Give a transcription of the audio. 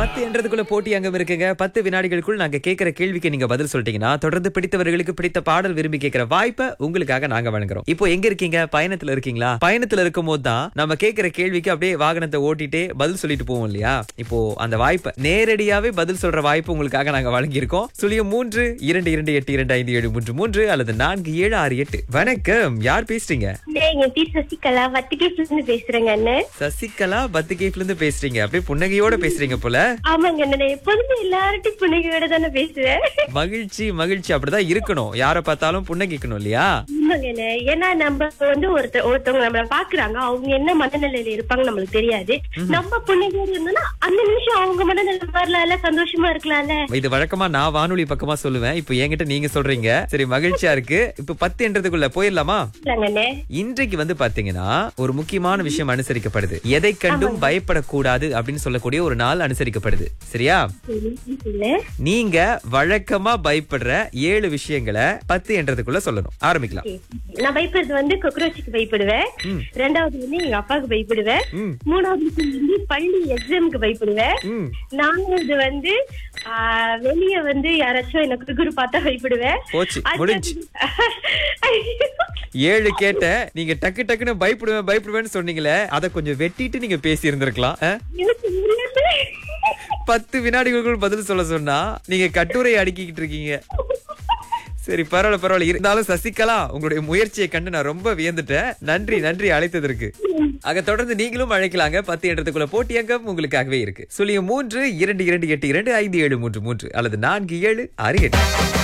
பத்து என்றதுக்குள்ள போட்டி அங்கம் இருக்குங்க பத்து வினாடிகளுக்குள் நாங்க கேட்கிற கேள்விக்கு நீங்க பதில் சொல்லிட்டீங்கன்னா தொடர்ந்து பிடித்தவர்களுக்கு பிடித்த பாடல் விரும்பி கேட்கிற வாய்ப்பை உங்களுக்காக நாங்க வழங்குறோம் இப்போ எங்க இருக்கீங்க பயணத்துல இருக்கீங்களா பயணத்துல இருக்கும் போது தான் நம்ம கேட்கிற கேள்விக்கு அப்படியே வாகனத்தை ஓட்டிட்டே பதில் சொல்லிட்டு போவோம் இல்லையா இப்போ அந்த வாய்ப்பை நேரடியாவே பதில் சொல்ற வாய்ப்பு உங்களுக்காக நாங்க வழங்கியிருக்கோம் சுழியம் மூன்று இரண்டு இரண்டு எட்டு இரண்டு ஐந்து ஏழு மூன்று மூன்று அல்லது நான்கு ஏழு ஆறு எட்டு வணக்கம் யார் பேசுறீங்க எங்க பேர் சசிகலா வத்திகேஸ்ல இருந்து பேசுறேங்க அண்ணன் சசிகலா பத்துகேப்ல இருந்து பேசுறீங்க அப்படியே புன்னகையோட பேசுறீங்க போல ஆமாங்க அண்ணன் நான் எப்போதுமே எல்லார்ட்டையும் புன்னகையோட தானே பேசுவேன் மகிழ்ச்சி மகிழ்ச்சி அப்படிதான் இருக்கணும் யார பார்த்தாலும் புன்னகைக்கணும் இல்லையா ஆமாங்க அண்ணன் ஏன்னா நம்ம வந்து ஒருத்தர் ஒருத்தவங்க நம்மள பாக்குறாங்க அவங்க என்ன மனநிலையில இருப்பாங்க நம்மளுக்கு தெரியாது நம்ம புன்னகையோட இருந்தோம்னா அந்த நிமிஷம் அவங்க மனநிலை வரலாம்ல சந்தோஷமா இருக்கலாம்ல இது வழக்கமா நான் வானொலி பக்கமா சொல்லுவேன் இப்போ என்கிட்ட நீங்க சொல்றீங்க சரி மகிழ்ச்சியா இருக்கு இப்ப பத்து என்றதுக்குள்ள போயிடலாமா இல்லங்க அண்ணன் இன்றைக்கு வந்து பாத்தீங்கன்னா ஒரு முக்கியமான விஷயம் அனுசரிக்கப்படுது எதை கண்டும் பயப்படக்கூடாது அப்படின்னு சொல்லக்கூடிய ஒரு நாள் அனுசரிக்கப்படுது சரியா சரி, இல்ல. நீங்க வழக்கமா பயப்படுற ஏழு விஷயங்களை பத்து என்றதுக்குள்ள சொல்லணும் ஆரம்பிக்கலாம் சரி. நான் பயப்படுறது வந்து கொக்ரோச்சுக்கு பயப்படுவேன் ம். ரெண்டாவது வந்து எங்க அப்பாவுக்கு பயப்படுவேன் ம். மூணாவது விஷயம் வந்து பள்ளி எக்ஸாமுக்கு பயப்படுவேன் ம். நாலாவது வந்து ஆஹ், வெளிய வந்து யாராச்சும் எனக்கு குறுகுறு பார்த்தா பயப்படுவேன் போச்சு அடுத்தது- முடிஞ்சு ஐயோ. ஏழு கேட்ட நீங்க டக்கு டக்குன்னு பயப்படுவேன் பயப்படுவேன்னு சொன்னீங்களே அதை கொஞ்சம் வெட்டிட்டு நீங்க பேசி இருந்திருக்கலாம் எனக்கு முடியல. பத்து வினாடிகளுக்குள் பதில் சொல்ல சொன்னா நீங்க கட்டுரை அடுக்கிக்கிட்டு இருக்கீங்க சரி பரவாயில்ல பரவாயில்ல இருந்தாலும் சசிகலா உங்களுடைய முயற்சியை கண்டு நான் ரொம்ப வியந்துட்டேன் நன்றி நன்றி அழைத்ததற்கு ஆக தொடர்ந்து நீங்களும் அழைக்கலாங்க பத்து என்றதுக்குள்ள போட்டி அங்கம் உங்களுக்காகவே இருக்கு சுழியம் மூன்று இரண்டு இரண்டு எட்டு இரண்டு ஐந்து ஏழு மூன்று மூன்று அல்லது நான்கு ஏழு ஆறு எட்டு